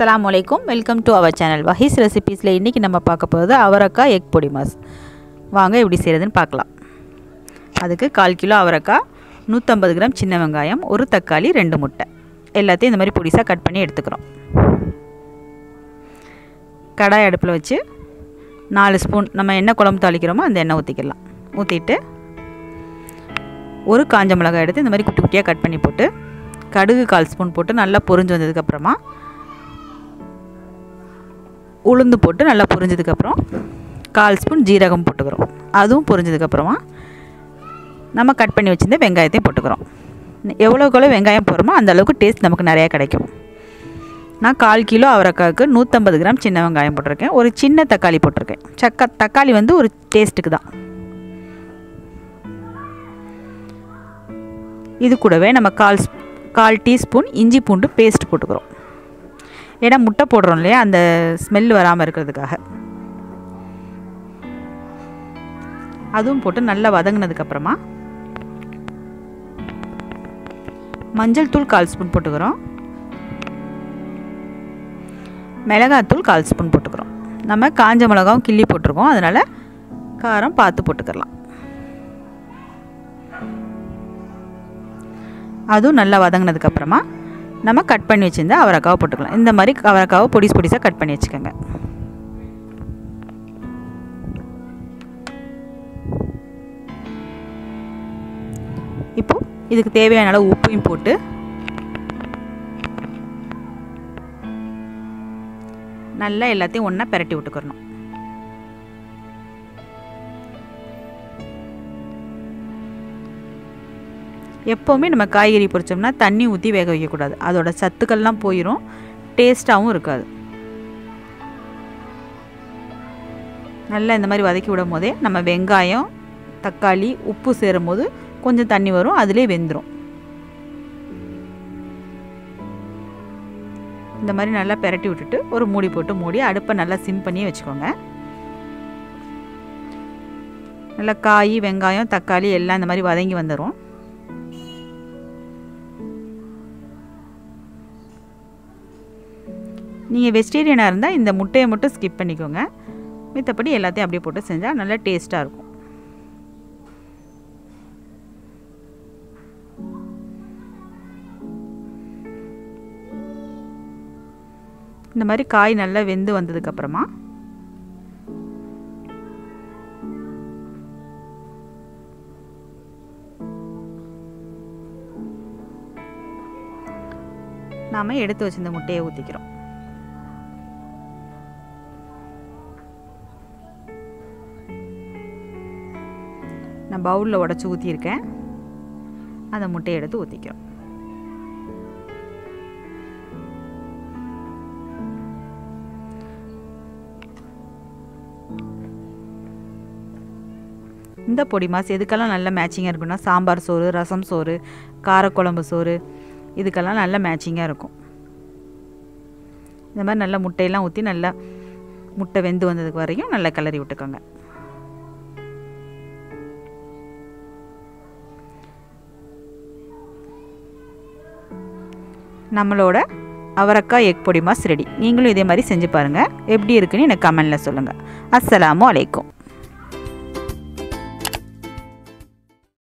அஸ்ஸலாமு அலைக்கும் welcome to our channel Wahees ரெசிபீஸில் இன்றைக்கி நம்ம பார்க்க போகிறது அவரக்காய் எக் பொடி மாஸ் வாங்க எப்படி செய்கிறதுன்னு பார்க்கலாம் அதுக்கு கால் கிலோ அவரக்காய் நூற்றம்பது கிராம் சின்ன வெங்காயம் ஒரு தக்காளி ரெண்டு முட்டை எல்லாத்தையும் இந்த மாதிரி பொடிசாக கட் பண்ணி எடுத்துக்கிறோம் கடாய் அடுப்பில் வச்சு நாலு ஸ்பூன் நம்ம என்ன குழம்பு தாளிக்கிறோமோ அந்த எண்ணெய் ஊற்றிக்கலாம் ஊற்றிட்டு ஒரு காஞ்ச மிளகாய் எடுத்து இந்த மாதிரி குட்டி குட்டியாக கட் பண்ணி போட்டு கடுகு கால் ஸ்பூன் போட்டு நல்லா பொரிஞ்சு வந்ததுக்கப்புறமா உளுந்து போட்டு நல்லா பொரிஞ்சதுக்கப்புறம் கால் ஸ்பூன் ஜீரகம் போட்டுக்கிறோம் அதுவும் பொரிஞ்சதுக்கப்புறமா நம்ம கட் பண்ணி வச்சுருந்த வெங்காயத்தையும் போட்டுக்கிறோம் எவ்வளோக்கு வெங்காயம் போடுறோமோ அந்த அளவுக்கு டேஸ்ட் நமக்கு நிறையா கிடைக்கும் நான் கால் கிலோ அவரைக்காய்க்கு நூற்றம்பது கிராம் சின்ன வெங்காயம் போட்டிருக்கேன் ஒரு சின்ன தக்காளி போட்டிருக்கேன் சக்க தக்காளி வந்து ஒரு டேஸ்ட்டுக்கு தான் இது கூடவே நம்ம கால் கால் டீஸ்பூன் இஞ்சி பூண்டு பேஸ்ட் போட்டுக்கிறோம் ஏன்னா முட்டை போடுறோம் இல்லையா அந்த ஸ்மெல் வராமல் இருக்கிறதுக்காக அதுவும் போட்டு நல்லா வதங்கினதுக்கப்புறமா மஞ்சள் தூள் கால் ஸ்பூன் போட்டுக்கிறோம் மிளகாத்தூள் கால் ஸ்பூன் போட்டுக்கிறோம் நம்ம காஞ்ச மிளகாவும் கிள்ளி போட்டிருக்கோம் அதனால் காரம் பார்த்து போட்டுக்கலாம் அதுவும் நல்லா வதங்கினதுக்கப்புறமா நம்ம கட் பண்ணி வச்சுருந்தா அவரைக்காவை போட்டுக்கலாம் இந்த மாதிரி அவரைக்காவை பொடிஸ் பொடிசாக கட் பண்ணி வச்சுக்கோங்க இப்போது இதுக்கு தேவையான அளவு உப்பையும் போட்டு நல்லா எல்லாத்தையும் ஒன்றா பெரட்டி விட்டுக்கிறணும் எப்போவுமே நம்ம காய்கறி பொரிச்சோம்னா தண்ணி ஊற்றி வேக வைக்கக்கூடாது அதோட சத்துக்கள்லாம் போயிடும் டேஸ்ட்டாகவும் இருக்காது நல்லா இந்த மாதிரி வதக்கி விடும் போதே நம்ம வெங்காயம் தக்காளி உப்பு சேரும் போது கொஞ்சம் தண்ணி வரும் அதிலே வெந்துடும் இந்த மாதிரி நல்லா பெரட்டி விட்டுட்டு ஒரு மூடி போட்டு மூடி அடுப்பை நல்லா சிம் பண்ணி வச்சுக்கோங்க நல்லா காய் வெங்காயம் தக்காளி எல்லாம் இந்த மாதிரி வதங்கி வந்துடும் நீங்கள் வெஜிடேரியனாக இருந்தால் இந்த முட்டையை மட்டும் ஸ்கிப் பண்ணிக்கோங்க மித்தபடி எல்லாத்தையும் அப்படியே போட்டு செஞ்சால் நல்லா டேஸ்ட்டாக இருக்கும் இந்த மாதிரி காய் நல்லா வெந்து வந்ததுக்கப்புறமா நாம் எடுத்து வச்சிருந்த முட்டையை ஊற்றிக்கிறோம் நான் பவுலில் உடச்சி ஊற்றியிருக்கேன் அந்த முட்டையை எடுத்து ஊற்றிக்கிறோம் இந்த பொடி மாஸ் எதுக்கெல்லாம் நல்ல மேட்சிங்காக இருக்குன்னா சாம்பார் சோறு ரசம் சோறு காரக்குழம்பு சோறு இதுக்கெல்லாம் நல்ல மேட்சிங்காக இருக்கும் இந்த மாதிரி நல்லா முட்டையெல்லாம் ஊற்றி நல்லா முட்டை வெந்து வந்ததுக்கு வரையும் நல்லா கிளறி விட்டுக்கோங்க நம்மளோட அவரக்காய் எக் பொடி மாஸ் ரெடி நீங்களும் இதே மாதிரி செஞ்சு பாருங்கள் எப்படி இருக்குன்னு எனக்கு கமெண்டில் சொல்லுங்கள் அஸ்ஸலாமு அலைக்கும்